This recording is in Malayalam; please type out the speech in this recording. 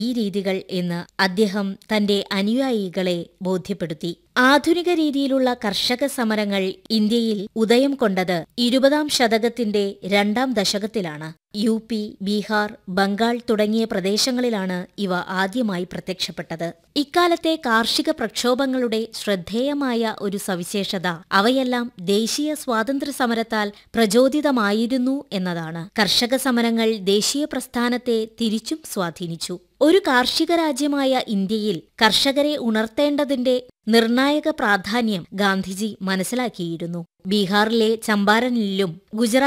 ഈ രീതികൾ എന്ന് അദ്ദേഹം തന്റെ അനുയായികളെ ബോധ്യപ്പെടുത്തി ആധുനിക രീതിയിലുള്ള കർഷക സമരങ്ങൾ ഇന്ത്യയിൽ ഉദയം കൊണ്ടത് ഇരുപതാം ശതകത്തിന്റെ രണ്ടാം ദശകത്തിലാണ് യു പി ബീഹാർ ബംഗാൾ തുടങ്ങിയ പ്രദേശങ്ങളിലാണ് ഇവ ആദ്യമായി പ്രത്യക്ഷപ്പെട്ടത് ഇക്കാലത്തെ കാർഷിക പ്രക്ഷോഭങ്ങളുടെ ശ്രദ്ധേയമായ ഒരു സവിശേഷത അവയെല്ലാം ദേശീയ സ്വാതന്ത്ര്യ സമരത്താൽ പ്രചോദിതമായിരുന്നു എന്നതാണ് കർഷക സമരങ്ങൾ ദേശീയ പ്രസ്ഥാനത്തെ തിരിച്ചും സ്വാധീനിച്ചു ഒരു കാർഷിക രാജ്യമായ ഇന്ത്യയിൽ കർഷകരെ ഉണർത്തേണ്ടതിന്റെ നിർണായക പ്രാധാന്യം ഗാന്ധിജി മനസ്സിലാക്കിയിരുന്നു ബീഹാറിലെ ചമ്പാരനിലും ഗുജറാത്ത്